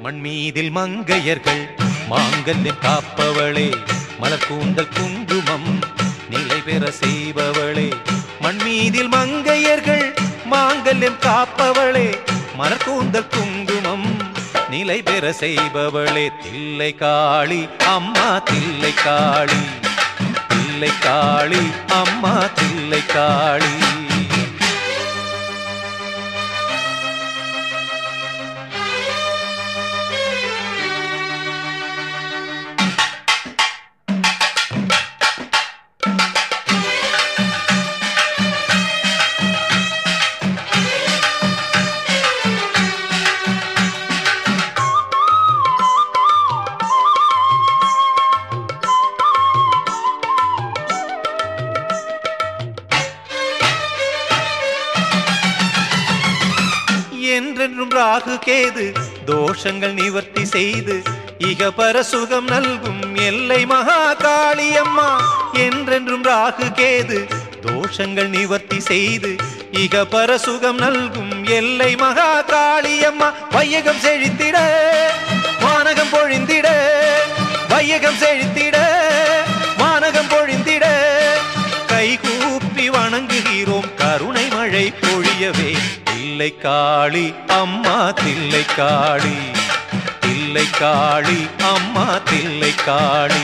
மண்மீதில் மங்கையர்கள் மாங்கல்யம் காப்பவளே மலர் கூந்தல் குங்குமம் நிலை பெற செய்பவளே மண்மீதில் மங்கையர்கள் மாங்கல்யம் காப்பவளே மலர் கூந்தல் குங்குமம் நிலை பெற செய்பவளே தில்லை காளி அம்மா தில்லை காளி தில்லை காளி அம்மா தில்லை காளி என்றென்றும் ராகு கேது தோஷங்கள் நிவர்த்தி செய்து இகபர சுகம் நல்கும் எல்லை மகா காளியம்மா என்றென்றும் ராகு கேது தோஷங்கள் நிவர்த்தி செய்து இகபர சுகம் நல்கும் எல்லை மகா காளியம்மா வையகம் செழித்திட வானகம் பொழிந்திட வையகம் செழித்திட வானகம் பொழிந்திட கைகூப்பி வணங்குகிறோம் கருணை மழை பொழியவே தில்லை காளி அம்மா தில்லை காளி தில்லை காளி அம்மா தில்லை காளி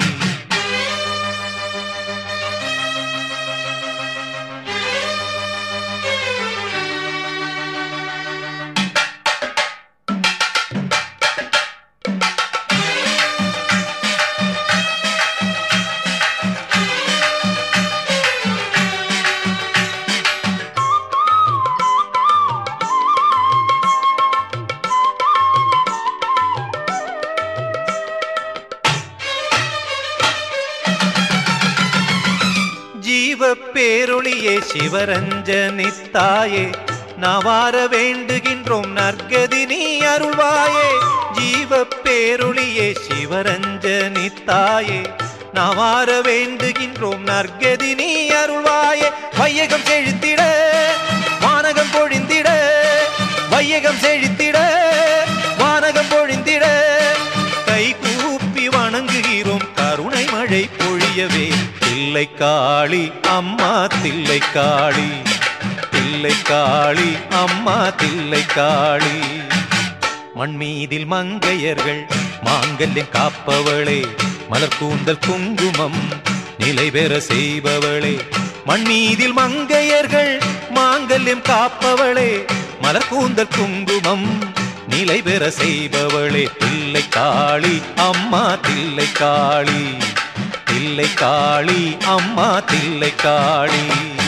ஜீவ பேரொளியே சிவரஞ்சனித்தாயே நவார வேண்டுகின்றோம் நற்கதி நீ அருள்வாயே ஜீவ பேரொளியே சிவரஞ்சனித்தாயே நவார வேண்டுகின்றோம் நற்கதி நீ அருள்வாயே வையகம் செழித்திட வானகம் பொழிந்திட வையகம் செழித்திட வானகம் பொழிந்திட கை கூப்பி வணங்குகிறோம் கருணை மழை பொழியவே தில்லை காளி அம்மா தில்லை காளி தில்லை காளி அம்மா தில்லை காளி மண்மீதில் மங்கையர்கள் மாங்கல்யம் காப்பவளே மலர் கூந்தல் குங்குமம் நிலை பெற செய்பவளே மண்மீதில் மங்கையர்கள் மாங்கல்யம் காப்பவளே மலர் கூந்தல் குங்குமம் நிலை பெற செய்பவளே தில்லை காளி அம்மா தில்லை காளி தில்லை காளி அம்மா தில்லை காளி